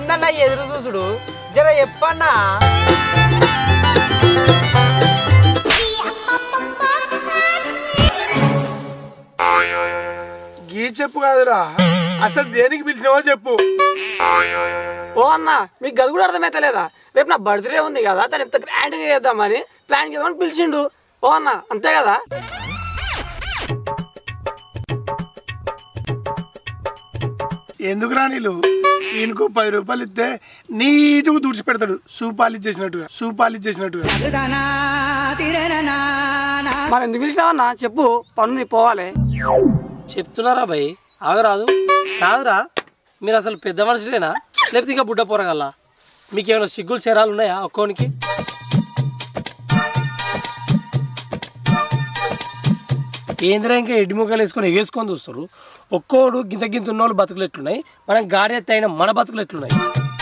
ఏందన్నా ఎదురు చూసుడు జర చెప్పన్నా గీ చెప్పు కాదురా అసలు దేనికి పిలిచినావో చెప్పు ఓ అన్న మీకు గది కూడా అర్థమైతలేదా రేపు నా బర్త్డే ఉంది కదా దాన్ని ఇంత గ్రాండ్గా చేద్దామని ప్లాన్ చేద్దామని పిలిచిండు ఓ అన్న అంతే కదా ఎందుకు రానీలు ఈయనకు పది రూపాయలు ఇస్తే నీటుగా దుడిచి పెడతాడు సూపాలు ఇచ్చేసినట్టుగా సూపాలు ఇచ్చేసినట్టుగా మరి ఎందుకు పిలిచినావన్నా చెప్పు పనుంది పోవాలి చెప్తున్నారా భయ్ ఆగరాదు కాదురా మీరు అసలు పెద్ద మనుషులేనా లేకపోతే ఇంకా బుడ్డ పోరగల్లా మీకు ఏమైనా సిగ్గులు చరాలు ఉన్నాయా ఒక్కోనికి ఏంద్రా ఇంకా ఎడ్డి ముక్కలు వేసుకొని ఎగేసుకొని చూస్తారు ఒక్కోడు గింత గింత ఉన్నోళ్ళు బతుకులు ఎట్లున్నాయి మనం గాడి ఎత్తి అయిన మన బతుకులు ఎట్లున్నాయి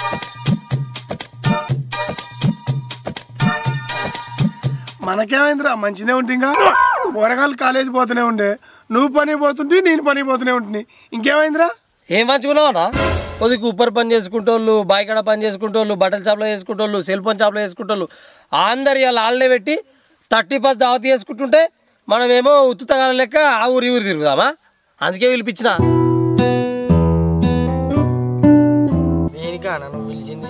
మనకేమైందిరా మంచిదే ఉంటే ఇంకా పోరగాళ్ళు కాలేజీ పోతూనే ఉండే నువ్వు పని పోతుంటే నేను పని పోతూనే ఉంటుంది ఇంకేమైందిరా ఏం మంచుకున్నావా కొద్దిగా ఉప్పర్ పని చేసుకుంటోళ్ళు బాయికాడ పని చేసుకుంటోళ్ళు బట్టల షాప్లో చేసుకుంటోళ్ళు సెల్ ఫోన్ షాప్లో చేసుకుంటోళ్ళు అందరు ఇలా ఆళ్ళే పెట్టి థర్టీ పర్సెంట్ దావతి చేసుకుంటుంటే మనమేమో ఉత్తుతగాల లెక్క ఆ ఊరి ఊరి తిరుగుదామా అందుకే పిలిపించిన దేనికా నువ్వు పిలిచింది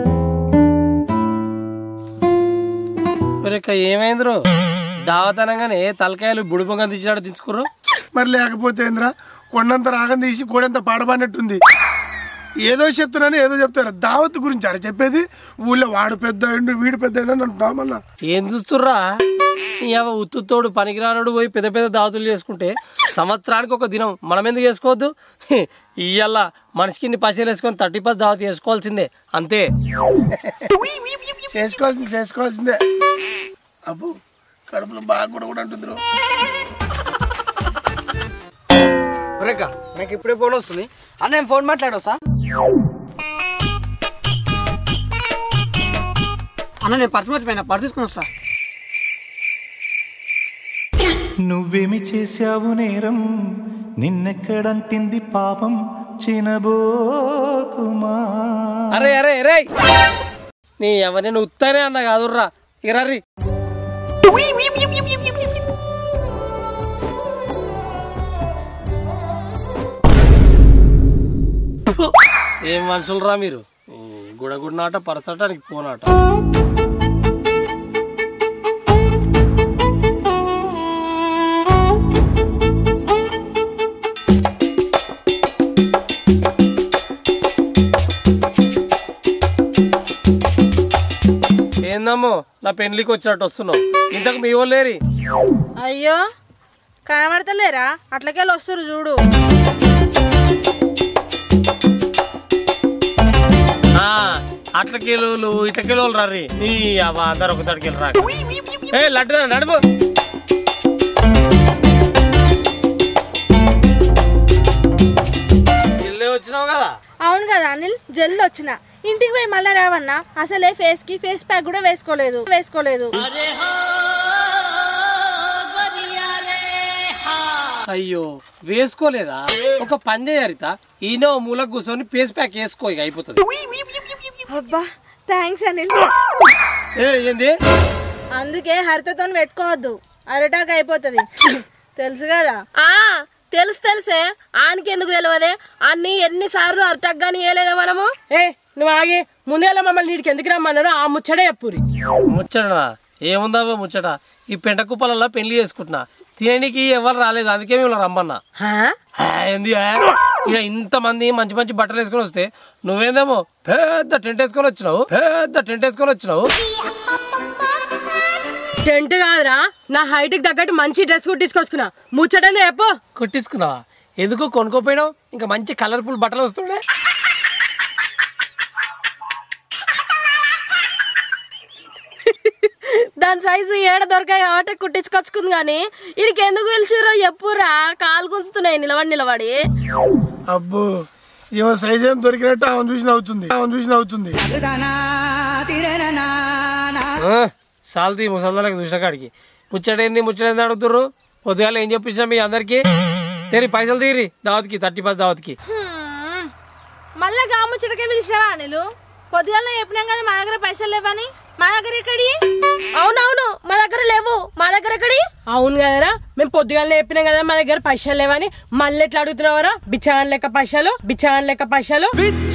ఒరేక్క ఏమైందిరో దావతనంగానే తలకాయలు బుడిపొంగ తీసినాడు దించుకుర్రు మరి లేకపోతే ఏందిరా కొండంత రాగం తీసి కోడంత పాడబడినట్టుంది ఏదో చెప్తున్నాను ఏదో చెప్తారు దావత్ గురించి అరే చెప్పేది ఊళ్ళో వాడు పెద్ద అయ్యిండు, వీడు పెద్ద అయ్యిండు అని అంటున్నావు మళ్ళా ఏం చూస్తుర్రా ఇవ ఉత్తుతోడు పనికిరానుడు పోయి పెద్ద పెద్ద దావతులు చేసుకుంటే సంవత్సరానికి ఒక దినం మనం ఎందుకు చేసుకోవద్దు ఇయ్యాల మనిషికి ఇన్ని పైసలు వేసుకొని థర్టీ పర్సెంట్ దావత చేసుకోవాల్సిందే అంతే చేసుకోవాల్సింది చేసుకోవాల్సిందే అబ్బు కడుపులో బాగా కూడా కూడా అంటుంది ఒరేక నాకు ఇప్పుడే ఫోన్ వస్తుంది అన్న నేను ఫోన్ మాట్లాడొస్తా అన్న నేను పర్సు మర్చిపోయినా పర్సు తీసుకుని వస్తా నువ్వేమి చేశావు నేరం నిన్నెక్కడంటింది పాపం చినబోకుమా అరే అరే అరే నీ ఎవరిని ఉత్తానే అన్న కాదుర్రా ఇరర్రి ఏం మనుషులరా మీరు గుడగుడినాట పరచటానికి పోనాట ఏందమ్మో నా పెళ్లికి వచ్చినట్టు వస్తున్నావు ఇంతకు మీ వాళ్ళు లేరి అయ్యో కనబడతలేరా అట్లకెళ్ళి వస్తారు చూడు ఆ, అట్ల కిలోలు ఇట్ల కిలోలు రారి నీ అవ్వ అందరు ఒక తడికి రాక ఏ లడ్డు నడుపు ఇల్లే వచ్చినావు కదా అవును కదా అనిల్ జల్ది వచ్చిన ఇంటికి పోయి మళ్ళీ రావన్నా అసలే ఫేస్ కి ఫేస్ ప్యాక్ కూడా వేసుకోలేదు వేసుకోలేదు అయ్యో వేసుకోలేదా ఒక పని చేయరిత ఈయన ఓ మూలకు కూర్చొని పేస్ ప్యాక్ వేసుకో ఇక అయిపోతుంది అబ్బా థ్యాంక్స్ అనిల్ ఏ ఏంది అందుకే హరితతో పెట్టుకోవద్దు అరటాక్ అయిపోతుంది తెలుసు కదా ఆ తెలుసు తెలుసే ఆనికి ఎందుకు తెలియదే అన్ని ఎన్నిసార్లు అర్థం కానీ వేయలేదా మనము ఏ నువ్వు ఆగి ముందేలా మమ్మల్ని నీటికి ఎందుకు రమ్మన్నారు ఆ ముచ్చడే చెప్పురి ముచ్చటనా ఏముందావో ముచ్చట ఈ పెంట కుప్పలల్లా పెళ్లి చేసుకుంటున్నా తినడానికి ఎవరు రాలేదు అందుకే మేము రమ్మన్నా హా? ఆ, ఏంది ఆ? ఇక ఇంతమంది మంచి మంచి బట్టలు వేసుకొని వస్తే నువ్వేందేమో పెద్ద టెంట్ వేసుకొని వచ్చినావు పెద్ద టెంట్ వేసుకొని వచ్చినావు టెంట్ కాదురా నా హైట్ కి తగ్గట్టు మంచి డ్రెస్ కుట్టించుకొచ్చుకున్నా ముచ్చటంది చెప్పు కుట్టించుకున్నావా ఎందుకో కొనుక్కోపోయినావు ఇంకా మంచి కలర్ఫుల్ బట్టలు వస్తుండే దాని సైజు ఏడ దొరకాయి కాబట్టి కుట్టించుకొచ్చుకుంది కానీ వీడికి ఎందుకు పిలిచిరో చెప్పురా కాలు గుంజుతున్నాయి నిలబడి నిలబడి అబ్బో ఏమో సైజ్ ఏం దొరికినట్టు ఆమె చూసి నవ్వుతుంది ఆమె చూసి నవ్వుతుంది సాల్తీ ముసల్దాలకు చూసిన కాడికి ముచ్చటేంది ముచ్చటేంది అడుగుతుర్రు పొద్దుగాల ఏం చెప్పించాం మీ అందరికి తెరి పైసలు తీరి దావత్కి థర్టీ పర్సెంట్ దావత్కి మళ్ళా గాముచ్చటకే పిలిచావా అనిలు పొద్దుగాల చెప్పినాం కదా మా దగ్గర పైసలు లేవని మా దగ్గర ఎక్కడి అవునవును మా దగ్గర లేవు మా దగ్గర ఎక్కడి అవును కదరా మేము పొద్దుగానే చెప్పినాం కదా మా దగ్గర పైసలు లేవని మళ్ళీ ఎట్లా అడుగుతున్నావరా బిచ్చాన్ లెక్క పైసలు బిచ్చాన్ లెక్క పైసలు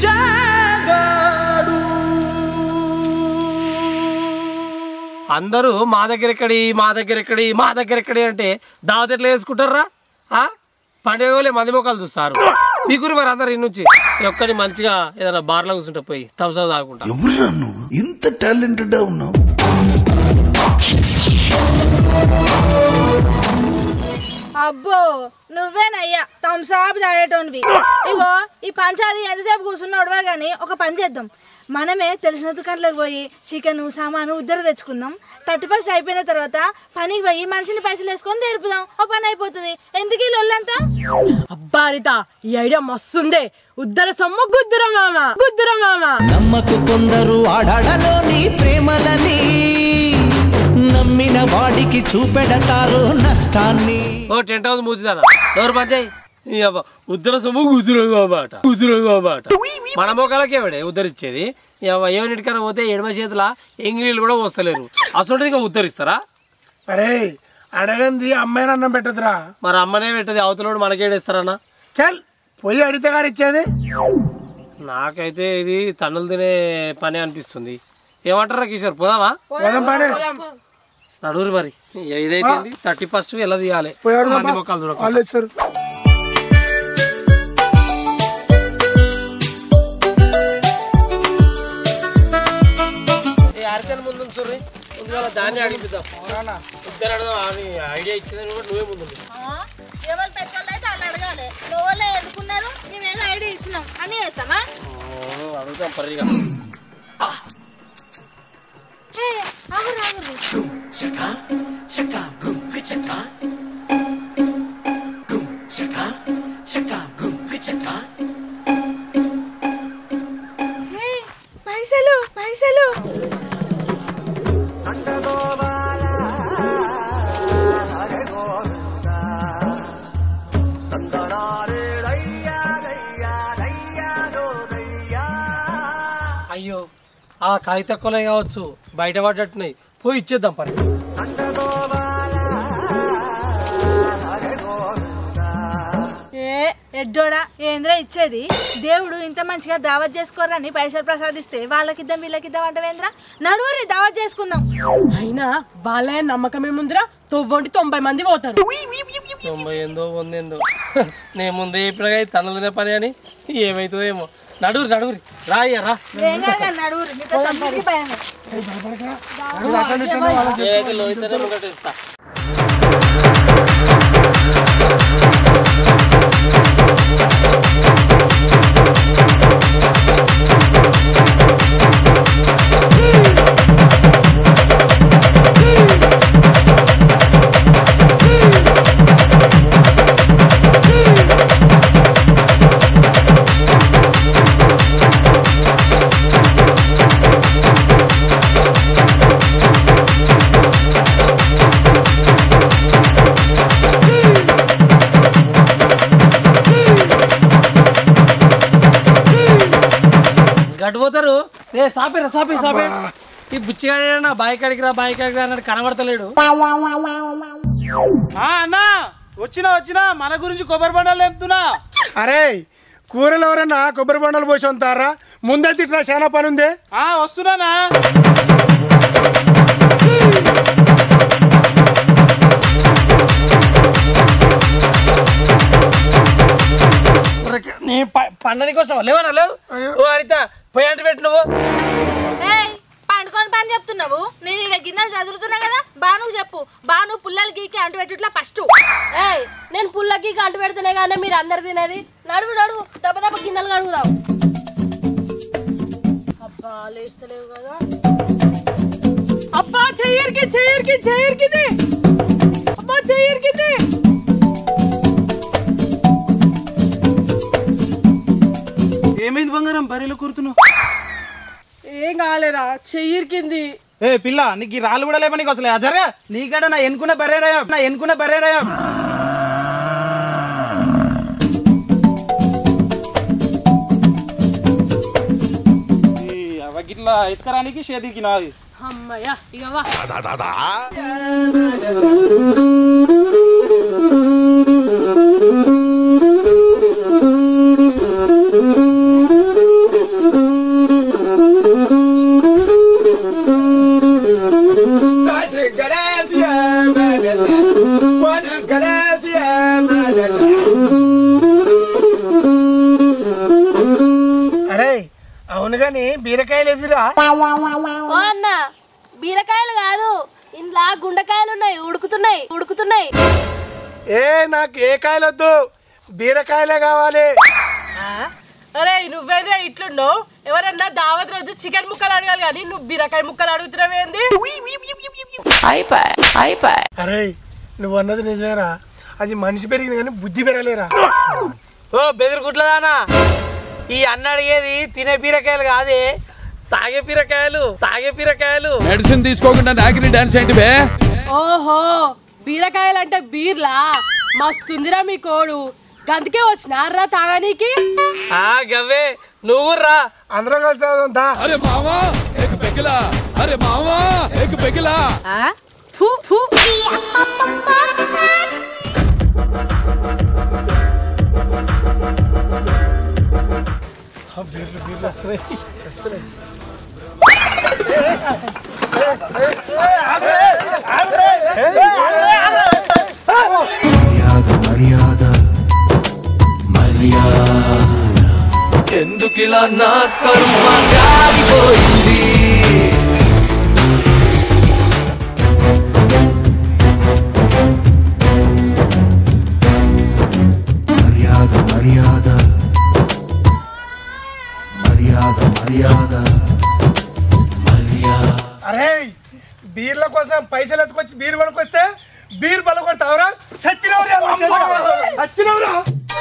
అందరూ మా దగ్గర ఎక్కడి మా దగ్గర ఎక్కడి మా దగ్గర ఎక్కడి అంటే దావత్ ఎట్లా వేసుకుంటారా ఆ? పండుగ వాళ్ళే మంది మొక్కలు చూస్తారు మీకు మరి అందరు ఇన్ని నుంచి ఒక్కడి మంచిగా ఏదైనా బార్లో కూర్చుంటే పోయి థమ్స్ అప్ తాగుకుంటా ఎవరురా నువ్వు ఇంత టాలెంటెడ్ ఉన్నావు అబ్బో నువ్వేనయ్యా థమ్సాప్ తాగేటోనివి ఇగో ఈ పంచాది ఎంతసేపు కూర్చున్నాడువే గానీ ఒక పని చేద్దాం మనమే తెలిసిన దుకాణంలోకి పోయి చికెన్ సామాను ఉద్దరు తెచ్చుకుందాం థర్టీ ఫస్ట్ అయిపోయిన తర్వాత పనికి పోయి మనిషిని పైసలు వేసుకొని తెరుపుదాం ఓ పని అయిపోతుంది ఎందుకు ఈ లొల్లంతా అబ్బా రిత ఈ ఐడియా మస్తుందే ఉద్దర సొమ్ము గుద్దుర మామ గుద్దుర మామ నమ్మకు కొందరు ఆడాడలోని ప్రేమలని నమ్మిన వాడికి చూపెడతారు నష్టాన్ని ఓ టెంట్ హౌస్ మూసిదానా ఎవరు పంచాయి ఈ అవ్వ ఉద్దర సొమ్ము కుదురుగా మాట కుదురుగా మాట మన మొక్కలకే వాడే ఉద్ధరించేది ఈ అవ్వ ఏమన్నిటికైనా పోతే ఎడమ చేతుల ఎంగిలీలు కూడా వస్తలేరు అసలు ఉద్ధరిస్తారా అరే అడగంది అమ్మాయిని అన్నం పెట్టదురా మరి అమ్మనే పెట్టది అవతలోడు మనకేడేస్తారన్నా చల్ పోయి అడిగితే గారు ఇచ్చేది నాకైతే ఇది తన్నులు తినే పని అనిపిస్తుంది ఏమంటారా కిషోర్ పోదామా పోదాం పాడే నడువురు మరి ఇదైతే థర్టీ ఫస్ట్ ఎలా తీయాలి పోయాడు మంది మొక్కలు చూడక వాళ్ళు ఇస్తారు ఈ అరచన ముందు చూర్రి ముందుగా దాన్ని అడిగిద్దాం ఇద్దరు అడదాం అని ఐడియా ఇచ్చిందని కూడా నువ్వే ముందు ఎవరు పెద్దోళ్ళు అయితే వాళ్ళు అడగాలి నువ్వు ఎదుర్కొన్నారు మేమేదో ఐడియా ఇచ్చినాం అని వేస్తామా అడుగుతాం పరిగా హే, ఆగురు, ఆగురు. హే, పైసలు పైసలు అయ్యో ఆ కాగితక్కులే కావచ్చు బయట పడ్డట్టున్నాయి పోయి ఇచ్చేద్దాం పని ఏ ఎడ్డోడా ఏంద్రా ఇచ్చేది దేవుడు ఇంత మంచిగా దావత్ చేసుకోరని పైసలు ప్రసాదిస్తే వాళ్ళకిద్దాం వీళ్ళకిద్దాం అంటవేంద్రా నడువురి దావత్ చేసుకుందాం అయినా వాళ్ళ నమ్మకం ఏముందిరా తొవ్వంటి తొంభై మంది పోతారు తొంభై ఏందో వందేందో నేను ముందే చెప్పినగా ఇది తన్నులు తినే పని అని ఏమవుతుందో ఏమో నడువురి నడువురి రా అయ్యా రా ఏం కాదు కానీ నడువురి మీతో తమ్ముడికి భయం నేనైతే లోహితనే ముంగట ఇస్తా గడిపోతారు ఏ సాపేరా సాపే సాపే ఈ బుచ్చిగాడేనా బాయ్ కాడికి రా బాయ్ కాడికి రా అన్నాడు కనబడతలేడు అన్నా వచ్చినా వచ్చినా మన గురించి కొబ్బరి బండాలు లేపుతున్నా అరే కూరలు ఎవరన్నా కొబ్బరి బండలు పోసి ఉంటారా ముందే తిట్టినా చాలా పని ఉంది ఆ వస్తున్నానా నీ ప- పండని కోసం లేవనా లేవు ఓ హరిత పోయి అంటే పెట్టు నువ్వు ఏయ్ పండుకొని పని చెప్తున్నావు నేను ఇక్కడ గిన్నెలు చదువుతున్నా కదా బాను చెప్పు బాను పుల్లలు గీకి అంటు పెట్టుట్లా ఫస్ట్ ఏయ్ నేను పుల్లకి కంటు పెడితేనే కానీ మీరు అందరు తినేది నడువు నడువు దెబ్బ దెబ్బ గిన్నెలు కడుగుదాం అబ్బా లేస్తలేవు కదా అబ్బా చెయ్యరికి చెయ్యరికి చెయ్యరికిది అబ్బా చెయ్యరికిది ఏమైంది బంగారం బర్రెలు కూరుతున్నావు ఏం కాలేరా చెయ్యరికింది ఏ పిల్ల నీకు ఈ రాళ్ళు కూడా లేప నీకు అసలు అజరా నీకడ నా ఎన్నుకున్న బర్రెరాయా నా ఎన్నుకున్న బర్రెరాయా గిట్లా ఎత్తుకరానికి చేతికి నాది అమ్మయ్య ఇక వా అరే అవును కానీ బీరకాయలు ఎవిరా ఓ అన్న బీరకాయలు కాదు ఇంట్లో గుండెకాయలు ఉన్నాయి ఉడుకుతున్నాయి ఉడుకుతున్నాయి ఏ నాకు ఏ కాయలు వద్దు బీరకాయలే కావాలి అరే నువ్వేదే ఇట్లున్నావు ఎవరన్నా దావత్ రోజు చికెన్ ముక్కలు అడగాలి కానీ నువ్వు బీరకాయ ముక్కలు అడుగుతున్నావేంది అరే నువ్వు అన్నది నిజమేరా అది మనిషి పెరిగింది కానీ బుద్ధి పెరగలేరా ఓ బెదిరిగుట్లదానా ఈ అన్న అడిగేది తినే బీరకాయలు కాదే తాగే బీరకాయలు తాగే బీరకాయలు మెడిసిన్ తీసుకోకుండా నాకిని డాన్స్ ఏంటి బే ఓహో బీరకాయలు అంటే బీర్లా మస్తుందిరా మీ కోడు గందుకే వచ్చినారా తాగానీకి ఆ గవ్వే నువ్వు రా అందరం కలిసి తాగుదాం, దా. అరే మావా ఏక పెగిలా అరే మావా ఏక పెగిలా థూ థూ బీర్లు బీర్లు వస్తున్నాయి వస్తున్నాయి మర్యాద మర్యాద మర్యాద ఎందుకిలా నా కర్మ కాలిపోయింది మర్యాద మర్యాద మర్యాద మర్యాద మర్యాద అరే బీర్ల కోసం పైసలు ఎత్తుకొచ్చి బీర్ కొనుక్కొస్తే బీర్ బల కొడతావురా చచ్చినవురా చచ్చినవురా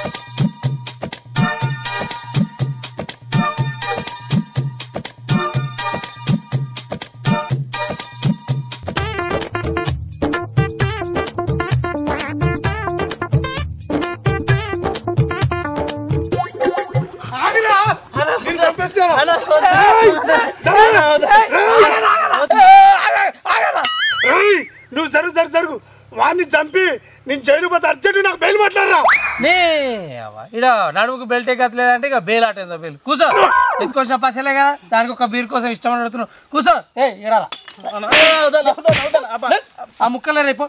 ఆగిరా నేను చంపేస్తాను ఏయ్! ఏయ్! నువ్వు జరుగు జరుగు జరుగు వాడిని చంపి నేను జైలు పోతే అర్జెంట్ నాకు బెయిల్ మాట్లాడరా నే అవ్వ, ఈడ నడుముకు బెల్ట్ ఎక్కట్లేదంటే ఇక బేల్ ఆట ఏందో బేల్ కూర్చో ఎత్తుకొచ్చిన పసలే కదా దానికి ఒక బీర్ కోసం ఇష్టం అడుగుతున్నావు కూర్చో ఏ ఇరా ఆ ముక్కలే రేపు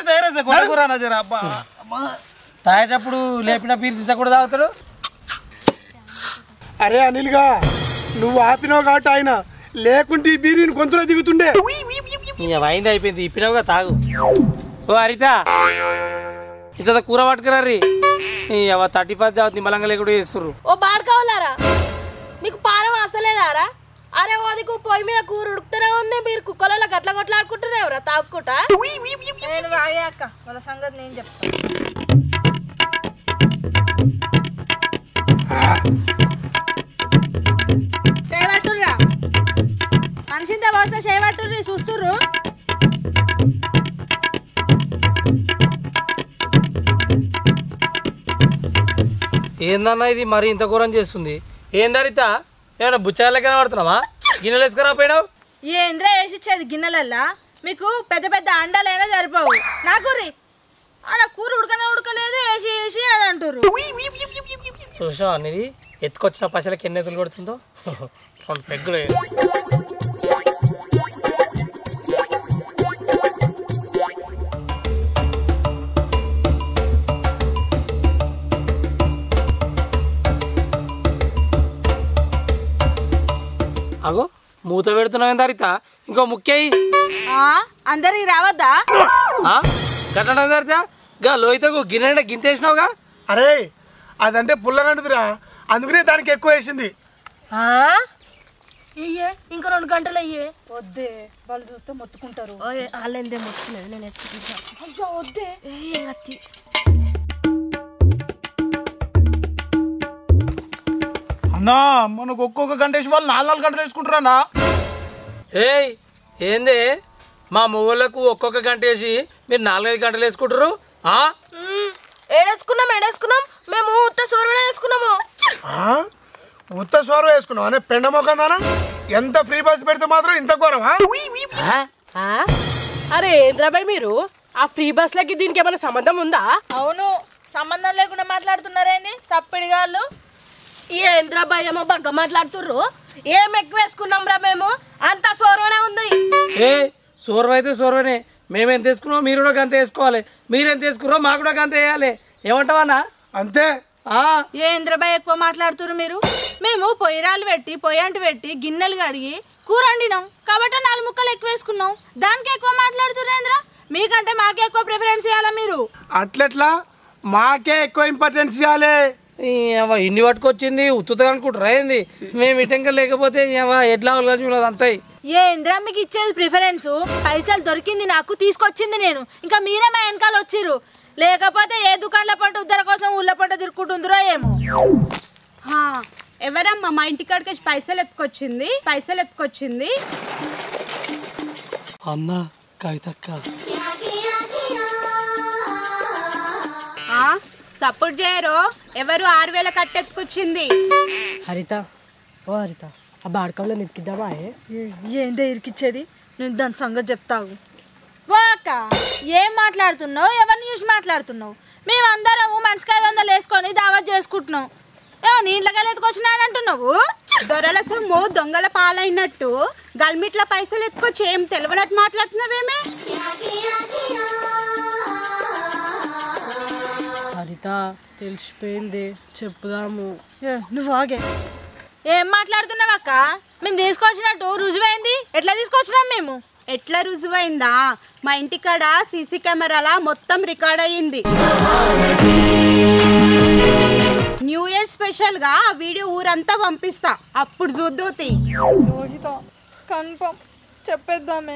తాగేటప్పుడు లేపిన బీర్ తీసా కూడా తాగుతాడు అరే అనిల్గా నువ్వు ఆపినావు కాబట్టి ఆయన లేకుంటే ఈ బీర్ గొంతులో దిగుతుండే ఇక అయింది అయిపోయింది ఇప్పినావుగా తాగు ఓ హరిత ఇంత కూర పట్టుకురారి అవ థర్టీ ఫస్ట్ దావత్ నిమ్మలంగా లేకుండా చేస్తుర్రు ఓ బాడుకోవాలారా మీకు పారం వస్తలేదారా అరే ఓదికు పొయ్యి మీద కూర ఉడుకుతూనే ఉంది మీరు కుక్కలలో గట్ల కొట్లాడుకుంటున్నారు ఎవరా తాగుకుంటా నేను వాగాక వాళ్ళ సంగతి నేను చెప్తాను చేయబట్టుర్రా మనిషింత పోస్తే చేయబట్టుర్రి చూస్తుర్రు ఏందన్నా ఇది మరి ఇంత ఘోరం చేస్తుంది ఏం హరిత ఏమైనా బుచ్చాలే కనబడుతున్నావా గిన్నెలు వేసుకురాపోయినావు ఏంద్ర వేసిచ్చేది గిన్నెలల్లా మీకు పెద్ద పెద్ద అండాలైనా సరిపోవు నాకు రీ ఆడ కూర ఉడకనే ఉడకలేదు వేసి వేసి అని అంటుర్రు చూసావా అనేది ఎత్తుకొచ్చిన పైసలకి ఎన్ని ఎదులు కొడుతుందో రెండు పెగ్గులు అగో మూత పెడుతున్నావు ఎంత హరిత ఇంకో ముఖ్యయి ఆ, అందరికి రావద్దా గట్ల హరిత గా లోయితకు గిన్నె గింతేసినావుగా అరే అదంటే పుల్లనంటుదిరా అందుకనే దానికి ఎక్కువ వేసింది అయ్యే ఇంకా రెండు గంటలు అయ్యే వద్దే వాళ్ళు చూస్తే మొత్తుకుంటారు వాళ్ళేందే మొత్తులేదు నేను వేసుకుంటా అయ్యో వద్దే ఏం కత్తి అన్నా మనకు ఒక్కొక్క గంట వేసి వాళ్ళు నాలుగు నాలుగు గంటలు వేసుకుంటారా ఏయ్ ఏంది మా మొగోళ్ళకు ఒక్కొక్క గంట వేసి మీరు నాలుగైదు గంటలు వేసుకుంటారు ఆ ఏడేసుకున్నాం ఏడేసుకున్నాం మేము ఉత్త సోర్వనే వేసుకున్నాము ఆ? ఉత్త సోర వేసుకున్నావు అనే పెండ మొక్కదానా ఎంత ఫ్రీ బస్ పెడితే మాత్రం ఇంత ఘోరమా ఆ? అరే ఏంద్రాబాయ్ మీరు ఆ ఫ్రీ బస్లకి దీనికి ఏమైనా సంబంధం ఉందా అవును సంబంధం లేకుండా మాట్లాడుతున్నారేంది సప్పిడిగాళ్ళు ఈ ఏంద్రాబాయ్ ఏమో బగ్గ మాట్లాడుతుర్రు ఏం ఎక్కువ వేసుకున్నాం రా మేము అంత సోరవనే ఉంది ఏ సోర్వ అయితే సోర్వనే మేమేం తీసుకున్నాం మీరు కూడా గంత వేసుకోవాలి మీరేం తీసుకున్నారో మాకు కూడా గంత వేయాలి ఏమంటావన్నా అంతే ఆ, ఏ ఇంద్రబాయ్ ఎక్కువ మాట్లాడుతున్నారు మీరు మేము పొయ్యిరాలు పెట్టి పొయ్యంటి పెట్టి గిన్నెలు కడిగి కూర వండినాం కాబట్టి నాలుగు ముక్కలు ఎక్కువ వేసుకున్నాం దానికి ఎక్కువ మాట్లాడుతున్నారు మీకంటే మాకే ఎక్కువ ప్రిఫరెన్స్ ఇవ్వాలా మీరు అట్లెట్లా మాకే ఎక్కువ ఇంపార్టెన్స్ ఇవ్వాలి ఈ అవ్వ ఇన్ని పట్టుకొచ్చింది ఉత్తుతగా అనుకుంటారా ఏంది మేము ఇటంక లేకపోతే ఈ అవ్వ ఎట్లా చూడదు అంతాయి ఏ ఇంద్ర మీకు ఇచ్చేది ప్రిఫరెన్స్ పైసలు దొరికింది నాకు తీసుకొచ్చింది నేను ఇంకా మీరే మా వెనకాల వచ్చిర్రు లేకపోతే ఏ దుకాణంలో పట్టు ఉద్దర కోసం ఊళ్ళో పట్టు తిరుక్కుంటుందిరో ఏమో హా, ఎవరమ్మా మా ఇంటికాడికి వచ్చి పైసలు ఎత్తుకొచ్చింది పైసలు ఎత్తుకొచ్చింది అన్న కవితక్క ఆ, సపోర్ట్ చేయరు ఎవరు ఆరు వేల కట్టెత్తుకొచ్చింది హరిత ఓ హరిత ఆ బాడకంలో నెక్కిద్దామా ఏ? ఏందే ఇరికిచ్చేది నేను దాని సంగతి చెప్తావు వాక ఏం మాట్లాడుతున్నావు ఎవరిని చూసి మాట్లాడుతున్నావు మేమందరం మనిషికి ఐదు వందలు వేసుకొని దావత్ చేసుకుంటున్నాం ఏమో నీళ్ళకెళ్ళి ఎత్తుకొచ్చినా అని అంటున్నావు దొరల సొమ్ము దొంగల పాలైనట్టు గల్మిట్ల పైసలు ఎత్తుకొచ్చి ఏం తెలియనట్టు మాట్లాడుతున్నావేమే హరిత తెలిసిపోయింది చెప్పుదాము ఏ, నువ్వు ఆగే ఏం మాట్లాడుతున్నావు అక్క మేము తీసుకొచ్చినట్టు రుజువైంది ఎట్లా తీసుకొచ్చినాం మేము ఎట్లా రుజువైందా మా ఇంటికాడ సీసీ కెమెరాల మొత్తం రికార్డ్ అయ్యింది న్యూ ఇయర్ స్పెషల్ గా ఆ వీడియో ఊరంతా పంపిస్తా అప్పుడు చూద్దూతి కన్ఫర్మ్ చెప్పేద్దామే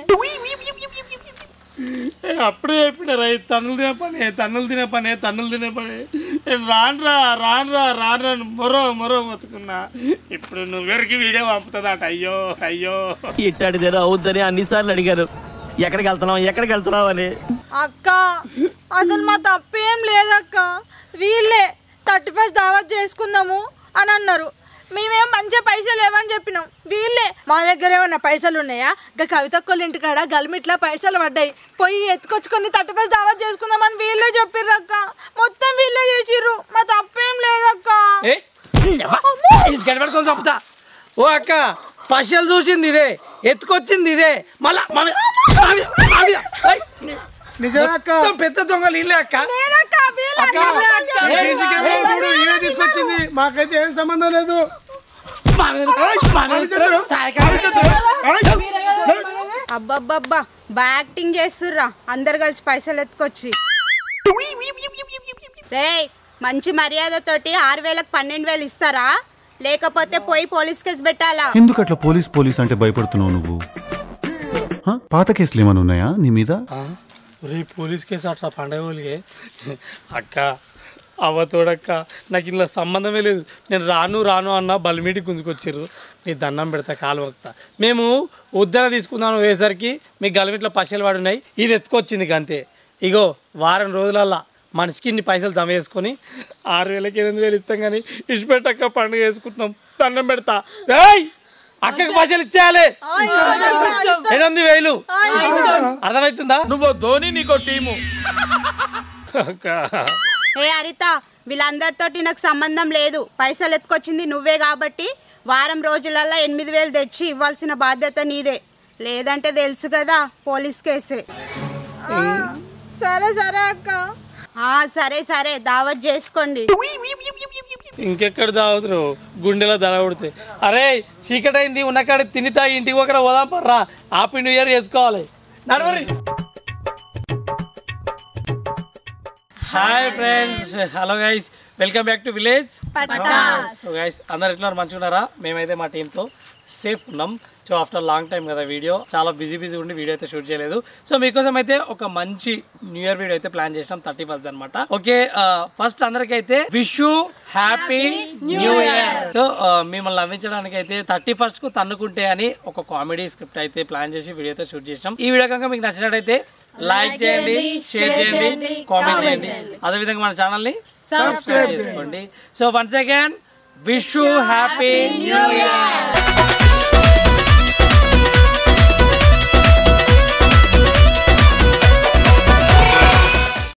అప్పుడే చెప్పిన రై తన్నులు తినే పని తన్నులు తినే పని తన్నులు తినే పని నేను రానురా రానురా రానురా అని మొరో మొరో మొత్తుకున్నా ఇప్పుడు నువ్వెవరికి వీడియో పంపుతుందట అయ్యో అయ్యో ఇట్టాడిదేదో అవుద్దని అన్నిసార్లు అడిగారు ఎక్కడికి వెళ్తున్నావు ఎక్కడికి వెళ్తున్నావు అని అక్క అసలు మా తప్పేం లేదక్క వీళ్ళే థర్టీ ఫస్ట్ దావత్ చేసుకుందాము అని అన్నారు మేమేం మంచిగా పైసలు లేవని చెప్పినాం వీళ్ళే మా దగ్గర ఏమన్నా పైసలు ఉన్నాయా ఇంకా కవితక్కల ఇంటికాడ గల్మిట్లా పైసలు పడ్డాయి పోయి ఎత్తుకొచ్చుకొని థర్టీ ఫస్ట్ దావత్ చేసుకుందామని వీళ్ళే చెప్పిర్రు అక్క మొత్తం వీళ్ళే చేసిర్రు మా తప్పేం లేదక్క ఏ గడబెడుకొని చంపుతా ఓ అక్క పశలు చూసింది ఇదే ఎత్తుకొచ్చింది ఇదే మళ్ళా మన ఆవిడ, ఆవిడ, ఏయ్, నిజమే అక్క మొత్తం పెద్ద దొంగలు ఇల్లే అక్క లేదక్క వీళ్ళే అక్క, అక్క. సీసీ కెమెరా చూడు ఈయన తీసుకొచ్చింది మాకైతే ఏం సంబంధం లేదు మా మీద- మా మీద- ఆలోచిద్దురు, ఆలోచిద్దురు. ఏయ్, అబ్బబ్బబ్బా బాగా యాక్టింగ్ చేస్తుర్రా అందరు కలిసి పైసలు ఎత్తుకొచ్చి రేయ్ మంచి మర్యాదతోటి ఆరు వేలకు పన్నెండు వేలు ఇస్తారా లేకపోతే పోయి పోలీస్ కేసు పెట్టాలా ఎందుకు అట్లా పోలీస్ పోలీస్ అంటే భయపడుతున్నావు నువ్వు హ? పాత కేసులు ఏమైనా ఉన్నాయా నీ మీద రే పోలీస్ కేసు అట్లా పండగ వాళ్ళకి అక్క అవ్వతోడక్క నాకు ఇలా సంబంధమే లేదు నేను రాను రాను అన్న బలిమీటి గుంజుకొచ్చారు నీ దండం పెడతా కాలు వక్తా మేము ఉద్దర తీసుకుందాం పోయేసరికి మీ గలమిట్లో పశలు పడున్నాయి ఇది ఎత్తుకొచ్చింది ఇక అంతే ఇగో వారం రోజులల్లా మనిషికి ఇన్ని పైసలు జమ చేసుకొని ఆరు వేలకి ఎనిమిది వేలు ఇస్తాం కానీ ఇష్టపెట్టక్క పండుగ వేసుకుంటున్నాం దండం పెడతా ఏయ్ అక్కకి పైసలు ఇచ్చేయాలి ఎనిమిది వేలు అర్థమవుతుందా నువ్వు ధోని నీకో టీము అక్క ఏ హరిత వీళ్ళందరితోటి నాకు సంబంధం లేదు పైసలు ఎత్తుకొచ్చింది నువ్వే కాబట్టి వారం రోజులల్లో ఎనిమిది వేలు తెచ్చి ఇవ్వాల్సిన బాధ్యత నీదే లేదంటే తెలుసు కదా పోలీస్ కేసే సరే సరే అక్క ఆ సరే సరే దావత్ చేసుకోండి ఇంకెక్కడ తాగుతురు గుండెలో దడ కొడితే అరే చీకటి అయింది ఉన్న కాడ తిని తాగి ఇంటికి ఒకరు పోదాం పర్రా హ్యాపీ న్యూ ఇయర్ చేసుకోవాలి నడవరి hi friends hello guys welcome back to village so guys అందరు ఎట్లా మంచిగా ఉన్నారా మేమైతే మా టీంతో సేఫ్ ఉన్నాం సో ఆఫ్టర్ లాంగ్ టైం కదా వీడియో చాలా బిజీ బిజీ ఉండి వీడియో అయితే షూట్ చేయలేదు సో మీకోసం అయితే ఒక మంచి న్యూ ఇయర్ వీడియో అయితే ప్లాన్ చేసాం థర్టీ ఫస్ట్ అనమాట ఓకే ఫస్ట్ అందరికి అయితే wish you happy new year so మిమ్మల్ని నవ్వించడానికి అయితే థర్టీ ఫస్ట్ కు తన్నుకుంటే అని ఒక కామెడీ స్క్రిప్ట్ అయితే ప్లాన్ చేసి వీడియో అయితే షూట్ చేసాం ఈ వీడియో కనుక మీకు నచ్చినట్టయితే లైక్ చేయండి షేర్ చేయండి కామెంట్ చేయండి అదేవిధంగా మన ఛానల్ ని సబ్స్క్రైబ్ చేసుకోండి so once again wish you happy new year